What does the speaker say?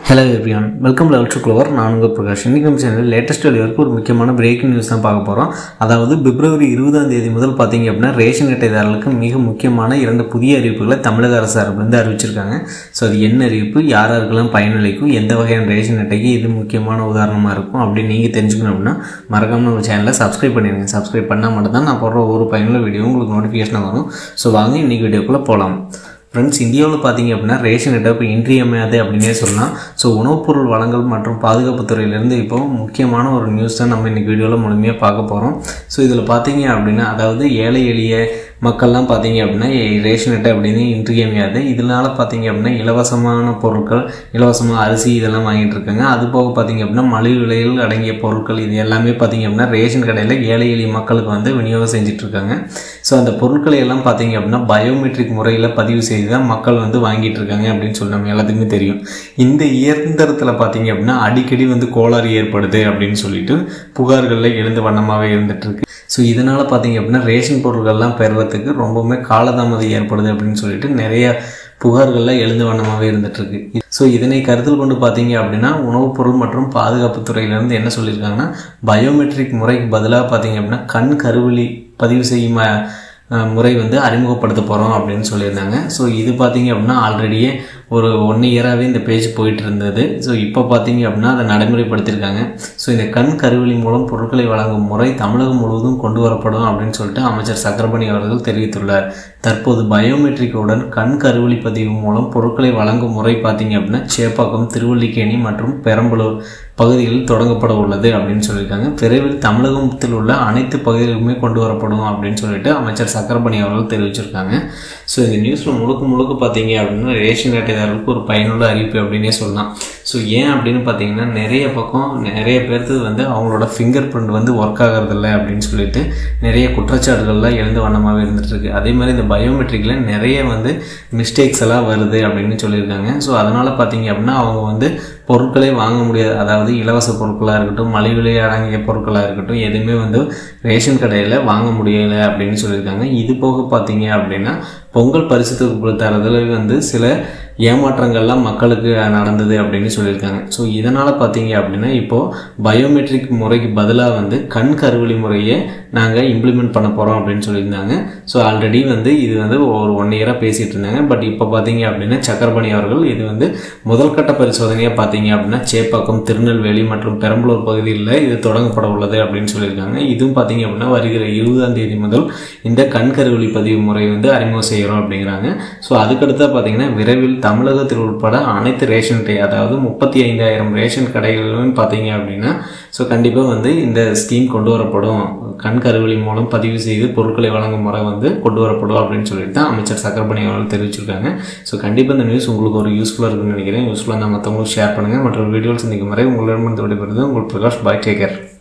hello everyone welcome level to Clover நான் உங்கள் பிரகாஷ் இன்றைக்கி நம்ம சேனலில் லேட்டஸ்ட் வரைக்கும் ஒரு முக்கியமான பிரேக்கிங் நியூஸ் தான் பார்க்க போகிறோம் அதாவது பிப்ரவரி இருபதாம் தேதி முதல் பார்த்தீங்க அப்படின்னா ரேஷன் அட்டைதாரர்களுக்கு மிக முக்கியமான இரண்டு புதிய அறிவிப்புகளை தமிழக அரசு சார்பிலிருந்து அறிவிச்சிருக்காங்க ஸோ அது என்ன அறிவிப்பு யார் யாருக்கெல்லாம் பயனளிக்கும் எந்த வகையான ரேஷன் அட்டைக்கு இது முக்கியமான உதாரணமாக இருக்கும் அப்படின்னு நீங்கள் தெரிஞ்சுக்கணும் அப்படின்னா மறக்காம நம்ம சேனலை சப்ஸ்கிரைப் பண்ணிடுங்க சப்ஸ்கிரைப் பண்ணால் மட்டும்தான் நான் போடுற ஒவ்வொரு பயனுள்ள வீடியோ உங்களுக்கு நோட்டிஃபிகேஷன் வரும் ஸோ வாங்க இன்றைக்கி வீடியோக்குள்ளே போகலாம் ஃப்ரெண்ட்ஸ் இந்தியாவில் பார்த்தீங்க அப்படின்னா ரேஷன் அட்டை இப்போ இன்றியமையாது அப்படின்னே சொல்லலாம் ஸோ உணவுப் பொருள் வழங்கல் மற்றும் பாதுகாப்புத் துறையிலேருந்து இப்போ முக்கியமான ஒரு நியூஸ் தான் நம்ம இன்றைக்கி வீடியோவில் முழுமையாக பார்க்க போகிறோம் ஸோ இதில் பார்த்தீங்க அப்படின்னா அதாவது ஏழை எளிய மக்கள்லாம் பார்த்தீங்க அப்படின்னா எ- ரேஷன் அட்டை அப்படின்னு இன்றியமையாது இதனால பார்த்தீங்க அப்படின்னா இலவசமான பொருட்கள் இலவசமாக அரிசி இதெல்லாம் வாங்கிட்டு இருக்காங்க அது போக பார்த்தீங்க அப்படின்னா மலிவு விலையில் அடங்கிய பொருட்கள் இது எல்லாமே பார்த்தீங்க அப்படின்னா ரேஷன் கடையில் ஏழை எளிய மக்களுக்கு வந்து விநியோகம் செஞ்சுட்டு இருக்காங்க ஸோ அந்த பொருட்களை எல்லாம் பார்த்தீங்க அப்படின்னா பயோமெட்ரிக் முறையில் பதிவு செய்து தான் மக்கள் வந்து வாங்கிட்டு இருக்காங்க அப்படின்னு சொல்லி நம்ம எல்லாத்துக்குமே தெரியும் இந்த இயந்திரத்தில் பார்த்தீங்க அப்படின்னா அடிக்கடி வந்து கோளாறு ஏற்படுது அப்படின்னு சொல்லிட்டு புகார்களில் எழுந்த வண்ணமாகவே இருந்துட்டு இருக்கு ஸோ இதனால் பார்த்தீங்க அப்படின்னா ரேஷன் பொருட்கள்லாம் பெறுறதுக்கு ரொம்பவுமே காலதாமதம் ஏற்படுது அப்படின்னு சொல்லிட்டு நிறைய புகார்கள்லாம் எழுந்த வண்ணமாகவே இருந்துட்டு இருக்கு ஸோ இதனை கருத்தில் கொண்டு பார்த்தீங்க அப்படின்னா உணவுப் பொருள் மற்றும் பாதுகாப்புத் துறையிலேருந்து என்ன சொல்லியிருக்காங்கன்னா பயோமெட்ரிக் முறைக்கு பதிலாக பார்த்தீங்க அப்படின்னா கண் கருவிழி பதிவு செய்யும் அஹ், அஹ், முறை வந்து அறிமுகப்படுத்த போகிறோம் அப்படின்னு சொல்லியிருந்தாங்க ஸோ இது பார்த்தீங்க அப்படின்னா ஆல்ரெடியே ஒரு ஒன் இயராகவே இந்த பேஜ் போயிட்டு இருந்தது ஸோ இப்போ பார்த்தீங்க அப்படின்னா அதை நடைமுறைப்படுத்தியிருக்காங்க ஸோ இந்த கண் கருவிழி மூலம் பொருட்களை வழங்கும் முறை தமிழகம் முழுவதும் கொண்டு வரப்படும் அப்படின்னு சொல்லிட்டு அமைச்சர் சக்கரபாணி அவர்கள் தெரிவித்துள்ளார் தற்போது பயோமெட்ரிக்குடன் கண் கருவிழி பதிவு மூலம் பொருட்களை வழங்கும் முறை பார்த்தீங்க அப்படின்னா சேப்பாக்கம் திருவல்லிக்கேணி மற்றும் பெரம்பலூர் பகுதிகளில் தொடங்கப்பட உள்ளது அப்படின்னு சொல்லியிருக்காங்க விரைவில் தமிழகத்தில் உள்ள அனைத்து பகுதிகளுக்குமே கொண்டு வரப்படும் அப்படின்னு சொல்லிட்டு அமைச்சர் சக்கரபாணி அவர்கள் தெரிவிச்சிருக்காங்க ஸோ இந்த நியூஸில் முழுக்க முழுக்க பார்த்தீங்க அப்படின்னா ரேஷன் அட்டைதாரர்களுக்கு ஒரு பயனுள்ள அறிவிப்பு அப்படின்னே சொல்லலாம் ஸோ ஏன் அப்படின்னு பார்த்தீங்கன்னா நிறைய பக்கம் நிறைய பேர்த்து வந்து அவங்களோட ஃபிங்கர் பிரிண்ட் வந்து ஒர்க் ஆகிறதில்ல அப்படின்னு சொல்லிட்டு நிறைய குற்றச்சாட்டுகள்லாம் எழுந்த வண்ணமாகவே இருந்துட்டு இருக்கு அதே மாதிரி இந்த பயோமெட்ரிக்கில் நிறைய வந்து மிஸ்டேக்ஸ் எல்லாம் வருது அப்படின்னு சொல்லியிருக்காங்க ஸோ அதனால் பார்த்தீங்க அப்படின்னா அவங்க வந்து பொருட்களே வாங்க முடியாது அதாவது இலவச பொருட்களாக இருக்கட்டும் மலிவு விலை அடங்கிய பொருட்களாக இருக்கட்டும் எதுவுமே வந்து ரேஷன் கடையில் வாங்க முடியலை அப்படின்னு சொல்லியிருக்காங்க இது போக பார்த்தீங்க அப்படின்னா பொங்கல் பரிசு தொகுப்பு தரதுல வந்து சில ஏமாற்றங்கள்லாம் மக்களுக்கு நடந்தது அப்படின்னு சொல்லியிருக்காங்க ஸோ இதனால் பார்த்தீங்க அப்படின்னா இப்போது பயோமெட்ரிக் முறைக்கு பதிலாக வந்து கண் கருவிழி முறையை நாங்கள் இம்ப்ளிமெண்ட் பண்ண போகிறோம் அப்படின்னு சொல்லியிருந்தாங்க ஸோ ஆல்ரெடி வந்து இது வந்து ஒரு ஒன் இயராக பேசிகிட்டு இருந்தாங்க பட் இப்போ பார்த்தீங்க அப்படின்னா சக்கரபாணி அவர்கள் இது வந்து முதல் கட்ட பரிசோதனையாக பார்த்தீங்க அப்படின்னா சேப்பாக்கம் திருநெல்வேலி மற்றும் பெரம்பலூர் பகுதியில் இது தொடங்கப்பட உள்ளது அப்படின்னு சொல்லியிருக்காங்க இதுவும் பார்த்தீங்க அப்படின்னா வருகிற இருபதாம் தேதி முதல் இந்த கண் கருவிழி பதிவு முறை வந்து அறிமுகம் செய்கிறோம் அப்படிங்கிறாங்க ஸோ அதுக்கடுத்தா பார்த்தீங்கன்னா விரைவில் தமிழகத்தில் உட்பட அனைத்து ரேஷன் கடை அதாவது முப்பத்தி ஐந்தாயிரம் ரேஷன் கடைகளிலும் பார்த்தீங்க அப்படின்னா ஸோ கண்டிப்பாக வந்து இந்த ஸ்கீம் கொண்டு வரப்படும் கண் கருவிழி மூலம் பதிவு செய்து பொருட்களை வழங்கும் முறை வந்து கொண்டு வரப்படும் அப்படின்னு சொல்லிட்டு தான் அமைச்சர் சக்கரபாணி அவர்கள் தெரிவிச்சிருக்காங்க ஸோ கண்டிப்பாக இந்த நியூஸ் உங்களுக்கு ஒரு யூஸ்ஃபுல்லாக இருக்குன்னு நினைக்கிறேன் யூஸ்ஃபுல்லாக இருந்தால் மற்றவங்களுக்கு ஷேர் பண்ணுங்கள் மற்ற வீடியோஸ் சந்திக்கும் வரை உங்களிடமிருந்து விடைபெறுது உங்கள் பிரகாஷ் பாய் டேக்கர்